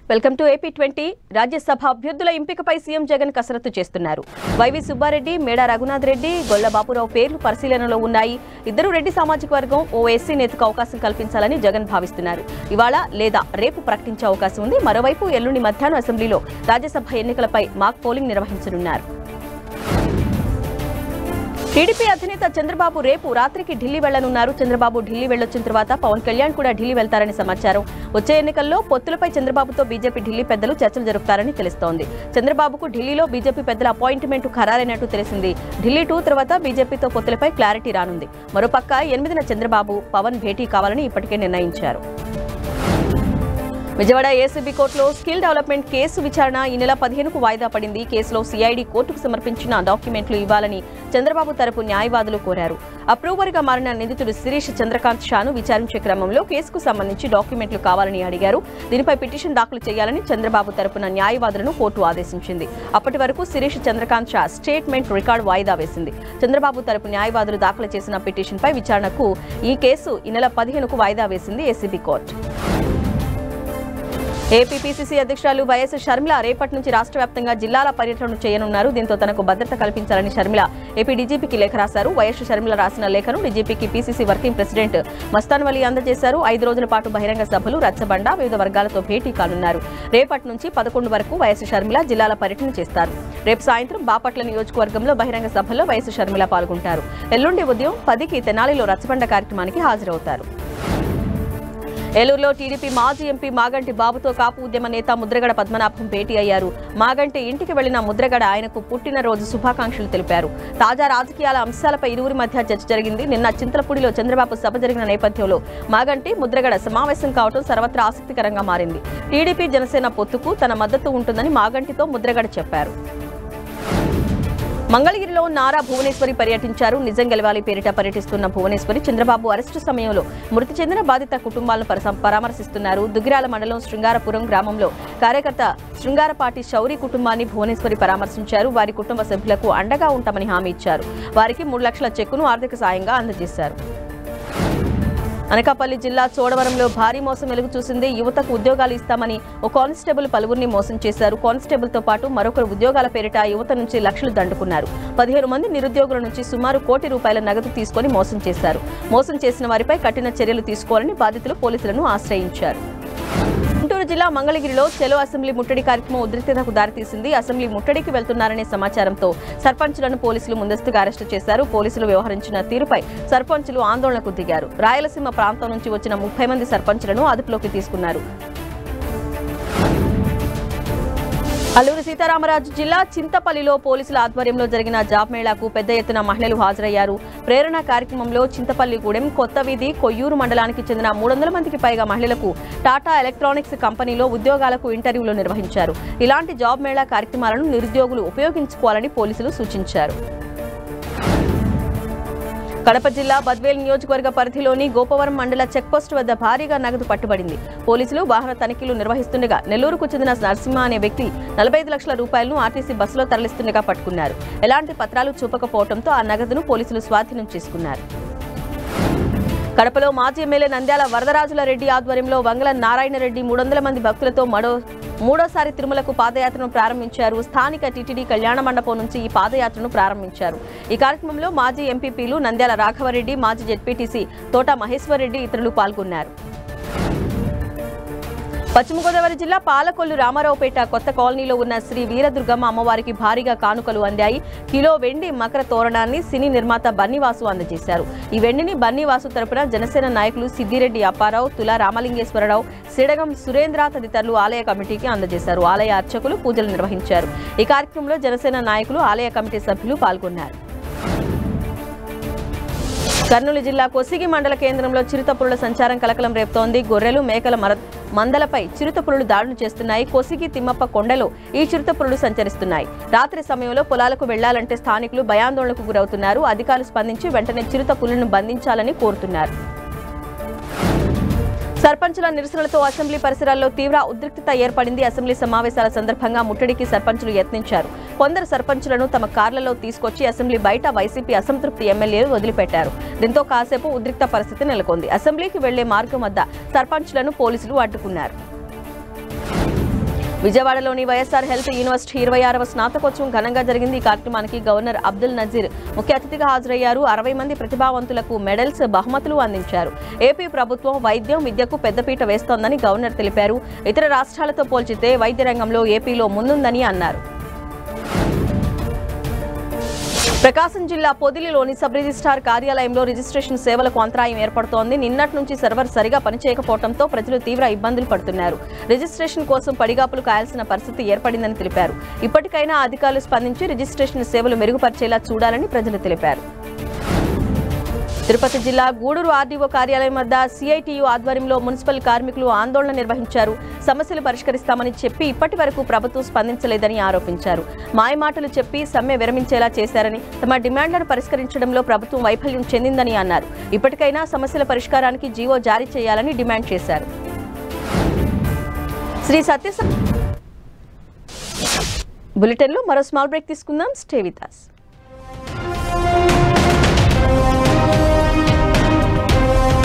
Welcome to AP twenty Rajya Sabha అభ్యర్థుల ఎంపికపై CM Jagan కసరత్తు చేస్తున్నారు వైవి సుబ్బారెడ్డి మేడా రఘునాథ్ రెడ్డి గొల్ల బాపురావు పేర్లు పరిశీలనలో ఉన్నాయి ఇద్దరు రెడ్డి సామాజిక వర్గం ఓ ఎస్సీ నేతకు అవకాశం కల్పించాలని జగన్ భావిస్తున్నారు ఇవాళ లేదా రేపు ప్రకటించే అవకాశం ఉంది మరోవైపు ఎల్లుండి మధ్యాహ్నం అసెంబ్లీలో రాజ్యసభ ఎన్నికలపై మాక్ పోలింగ్ నిర్వహించనున్నారు టీడీపీ అధినేత చంద్రబాబు రేపు రాత్రికి ఢిల్లీ వెళ్లనున్నారు చంద్రబాబు ఢిల్లీ వెళ్లొచ్చిన తర్వాత పవన్ కళ్యాణ్ కూడా ఢిల్లీ వెళ్తారని సమాచారం వచ్చే ఎన్నికల్లో పొత్తులపై చంద్రబాబుతో బీజేపీ ఢిల్లీ పెద్దలు చర్చలు జరుపుతారని తెలుస్తోంది చంద్రబాబుకు ఢిల్లీలో బీజేపీ పెద్దల అపాయింట్మెంట్ ఖరారైనట్టు తెలిసింది ఢిల్లీ టూ తర్వాత బీజేపీతో పొత్తులపై క్లారిటీ రానుంది మరోపక్క ఎనిమిదిన చంద్రబాబు పవన్ భేటీ కావాలని ఇప్పటికే నిర్ణయించారు విజయవాడ ఏసీబీ కోర్టులో స్కిల్ డెవలప్మెంట్ కేసు విచారణ ఈ నెల పదిహేనుకు వాయిదా పడింది కేసులో సీఐడి కోర్టుకు సమర్పించిన డాక్యుమెంట్లు ఇవ్వాలని చంద్రబాబు తరపు న్యాయవాదులు కోరారు అప్రూవర్గా మారిన నిందితుడు శిరీష్ చంద్రకాంత్ షాను విచారించే క్రమంలో కేసుకు సంబంధించి డాక్యుమెంట్లు కావాలని అడిగారు దీనిపై పిటిషన్ దాఖలు చేయాలని చంద్రబాబు తరపున న్యాయవాదులను కోర్టు ఆదేశించింది అప్పటి వరకు శిరీష్ చంద్రకాంత్ షా స్టేట్మెంట్ రికార్డు వాయిదా వేసింది చంద్రబాబు తరపు న్యాయవాదులు దాఖలు చేసిన పిటిషన్పై విచారణకు ఈ కేసు ఈ నెల పదిహేనుకు వాయిదా వేసింది ఏసీబీ కోర్టు ఏపీపీసీసీ అధ్యక్షురాలు వైఎస్ షర్మిల రేపటి నుంచి రాష్ట్ర వ్యాప్తంగా జిల్లాల పర్యటన చేయనున్నారు దీంతో తనకు భద్రత కల్పించాలని షర్మిల ఏపీ డీజీపీకి లేఖ రాశారు వైఎస్ షర్మిల రాసిన లేఖను డీజీపీకి PCC working president Mastan Vali అందజేశారు ఐదు రోజుల పాటు బహిరంగ సభలు రచ్చబండ వివిధ వర్గాలతో భేటీ కానున్నారు రేపటి నుంచి పదకొండు వరకు వైఎస్ షర్మిల జిల్లాల పర్యటన చేస్తారు రేపు సాయంత్రం బాపట్ల నియోజకవర్గంలో బహిరంగ సభలో వైఎస్ షర్మిల పాల్గొంటారు ఎల్లుండి ఉదయం పదికి తెనాలిలో రచ్చబండ కార్యక్రమానికి హాజరవుతారు ఏలూరులో టీడీపీ మాజీ ఎంపీ మాగంటి బాబుతో కాపు ఉద్యమ నేత ముద్రగడ పద్మనాభం భేటీ అయ్యారు మాగంటి ఇంటికి వెళ్లిన ముద్రగడ ఆయనకు పుట్టినరోజు శుభాకాంక్షలు తెలిపారు తాజా రాజకీయాల అంశాలపై ఇరువురి మధ్య చర్చ జరిగింది నిన్న చింతలపూడిలో చంద్రబాబు సభ జరిగిన నేపథ్యంలో మాగంటి ముద్రగడ సమావేశం కావడం సర్వత్రా ఆసక్తికరంగా మారింది టీడీపీ జనసేన పొత్తుకు తన మద్దతు ఉంటుందని మాగంటితో ముద్రగడ చెప్పారు మంగళగిరిలో నారా భువనేశ్వరి పర్యటించారు నిజం గెలవాలి పేరిట పర్యటిస్తున్న భువనేశ్వరి చంద్రబాబు అరెస్టు సమయంలో మృతి చెందిన బాధిత కుటుంబాలను పరస- పరామర్శిస్తున్నారు దుగ్గిరాల మండలం శృంగారపురం గ్రామంలో కార్యకర్త శృంగారపాటి శౌరి కుటుంబాన్ని భువనేశ్వరి పరామర్శించారు వారి కుటుంబ సభ్యులకు అండగా ఉంటామని హామీ ఇచ్చారు వారికి మూడు లక్షల చెక్కును ఆర్థిక సాయంగా అందజేశారు అనకాపల్లి జిల్లా చోడవరంలో భారీ మోసం వెలుగు చూసింది యువతకు ఉద్యోగాలు ఇస్తామని ఓ కానిస్టేబుల్ పలువురిని మోసం చేశారు కానిస్టేబుల్ తో పాటు మరొకరు ఉద్యోగాల పేరిట యువత నుంచి లక్షలు దండుకున్నారు పదిహేను మంది నిరుద్యోగుల నుంచి సుమారు కోటి రూపాయల నగదు తీసుకొని మోసం చేశారు మోసం చేసిన వారిపై కఠిన చర్యలు తీసుకోవాలని బాధితులు పోలీసులను ఆశ్రయించారు గుంటూరు జిల్లా మంగళగిరిలో చెలో అసెంబ్లీ ముట్టడి కార్యక్రమం ఉద్రిక్తతకు దారితీసింది అసెంబ్లీ ముట్టడికి వెళ్తున్నారనే సమాచారంతో సర్పంచులను పోలీసులు ముందస్తుగా అరెస్టు చేశారు పోలీసులు వ్యవహరించిన తీరుపై సర్పంచులు ఆందోళనకు దిగారు రాయలసీమ ప్రాంతం నుంచి వచ్చిన ముప్పై మంది సర్పంచులను అదుపులోకి తీసుకున్నారు అల్లూరు సీతారామరాజు జిల్లా చింతపల్లిలో పోలీసుల ఆధ్వర్యంలో జరిగిన జాబ్ మేళాకు పెద్ద ఎత్తున మహిళలు హాజరయ్యారు ప్రేరణ కార్యక్రమంలో చింతపల్లిగూడెం కొత్త వీధి కొయ్యూరు మండలానికి చెందిన మూడు వందల మందికి పైగా మహిళలకు టాటా ఎలక్ట్రానిక్స్ కంపెనీలో ఉద్యోగాలకు ఇంటర్వ్యూలు నిర్వహించారు ఇలాంటి జాబ్ మేళా కార్యక్రమాలను నిరుద్యోగులు ఉపయోగించుకోవాలని పోలీసులు సూచించారు కడప జిల్లా బద్వేల్ నియోజకవర్గ పరిధిలోని గోపవరం మండల చెక్పోస్ట్ వద్ద భారీగా నగదు పట్టుబడింది పోలీసులు వాహన తనిఖీలు నిర్వహిస్తుండగా నెల్లూరుకు చెందిన నరసింహ అనే వ్యక్తి నలభై ఐదు లక్షల రూపాయలను ఆర్టీసీ బస్సులో తరలిస్తుండగా పట్టుకున్నారు ఎలాంటి పత్రాలు చూపకపోవడంతో ఆ నగదును పోలీసులు స్వాధీనం చేసుకున్నారు కడపలో మాజీ ఎమ్మెల్యే నంద్యాల వరదరాజుల రెడ్డి ఆధ్వర్యంలో వంగల నారాయణ రెడ్డి మూడు వందల మంది భక్తులతో మరో మూడోసారి తిరుమలకు పాదయాత్రను ప్రారంభించారు స్థానిక టీటీడీ కళ్యాణ మండపం నుంచి ఈ పాదయాత్రను ప్రారంభించారు ఈ కార్యక్రమంలో మాజీ ఎంపీపీలు నంద్యాల రాఘవరెడ్డి మాజీ జెడ్పీటీసీ తోట మహేశ్వర్ రెడ్డి ఇతరులు పాల్గొన్నారు పశ్చిమ గోదావరి జిల్లా పాలకొల్లు రామారావుపేట కొత్త కాలనీలో ఉన్న శ్రీ వీరదుర్గమ్మ అమ్మవారికి భారీగా కానుకలు అందాయి కిలో వెండి మకర తోరణాన్ని సినీ నిర్మాత బన్నీవాసు అందజేశారు ఈ వెండిని బన్నీవాసు తరపున జనసేన నాయకులు సిద్దిరెడ్డి అప్పారావు తులా రామలింగేశ్వరరావు సిడగం సురేంద్ర తదితరులు ఆలయ కమిటీకి అందజేశారు ఆలయ అర్చకులు పూజలు నిర్వహించారు ఈ కార్యక్రమంలో జనసేన నాయకులు ఆలయ కమిటీ సభ్యులు పాల్గొన్నారు కర్నూలు జిల్లా కొసిగి మండల కేంద్రంలో చిరుతపురుల సంచారం కలకలం రేపుతోంది గొర్రెలు మేకల మర మందలపై చిరుతపురులు దాడులు చేస్తున్నాయి కొసిగి తిమ్మప్ప కొండలో ఈ చిరుతపురులు సంచరిస్తున్నాయి రాత్రి సమయంలో పొలాలకు వెళ్లాలంటే స్థానికులు భయాందోళనకు గురవుతున్నారు అధికారులు స్పందించి వెంటనే చిరుతపులులను బంధించాలని కోరుతున్నారు సర్పంచుల నిరసనలతో అసెంబ్లీ పరిసరాల్లో తీవ్ర ఉద్రిక్తత ఏర్పడింది అసెంబ్లీ సమావేశాల సందర్భంగా ముట్టడికి సర్పంచులు యత్నించారు కొందరు సర్పంచులను తమ కార్లలో తీసుకొచ్చి అసెంబ్లీ బయట వైసీపీ అసంతృప్తి ఎమ్మెల్యేలు వదిలిపెట్టారు దీంతో కాసేపు ఉద్రిక్త పరిస్థితి నెలకొంది అసెంబ్లీకి వెళ్లే మార్గం వద్ద సర్పంచులను పోలీసులు అడ్డుకున్నారు విజయవాడలోని వైఎస్ఆర్ హెల్త్ యూనివర్సిటీ ఇరవై ఆరవ స్నాతకోత్సవం ఘనంగా జరిగింది ఈ కార్యక్రమానికి గవర్నర్ అబ్దుల్ నజీర్ ముఖ్య అతిథిగా హాజరయ్యారు అరవై మంది ప్రతిభావంతులకు మెడల్స్ బహుమతులు అందించారు ఏపీ ప్రభుత్వం వైద్యం విద్యకు పెద్దపీట వేస్తోందని గవర్నర్ తెలిపారు ఇతర రాష్ట్రాలతో పోల్చితే వైద్య రంగంలో ఏపీలో ముందుందని అన్నారు ప్రకాశం జిల్లా పొదిలిలోని సబ్ రిజిస్ట్రార్ కార్యాలయంలో రిజిస్ట్రేషన్ సేవలకు అంతరాయం ఏర్పడుతోంది నిన్నటి నుంచి సర్వర్ సరిగా పనిచేయకపోవడంతో ప్రజలు తీవ్ర ఇబ్బందులు పడుతున్నారు రిజిస్ట్రేషన్ కోసం పడిగాపులు కాయాల్సిన పరిస్థితి ఏర్పడిందని తెలిపారు ఇప్పటికైనా అధికారులు స్పందించి రిజిస్ట్రేషన్ సేవలు మెరుగుపరిచేలా చూడాలని ప్రజలు తెలిపారు తిరుపతి జిల్లా గూడూరు ఆర్డీఓ కార్యాలయం వద్ద సిఐటియు ఆధ్వర్యంలో మున్సిపల్ కార్మికులు ఆందోళన నిర్వహించారు సమస్యలు పరిష్కరిస్తామని చెప్పి ఇప్పటి వరకు ప్రభుత్వం స్పందించలేదని ఆరోపించారు మాయమాటలు చెప్పి సమ్మె విరమించేలా చేశారని తమ డిమాండ్లను పరిష్కరించడంలో ప్రభుత్వం వైఫల్యం చెందిందని అన్నారు ఇప్పటికైనా సమస్యల పరిష్కారానికి జీవో జారీ చేయాలని డిమాండ్ చేశారు శ్రీ సత్యస బులెటిన్లో మరో స్మాల్ బ్రేక్ తీసుకుందాం స్టే విత్ us.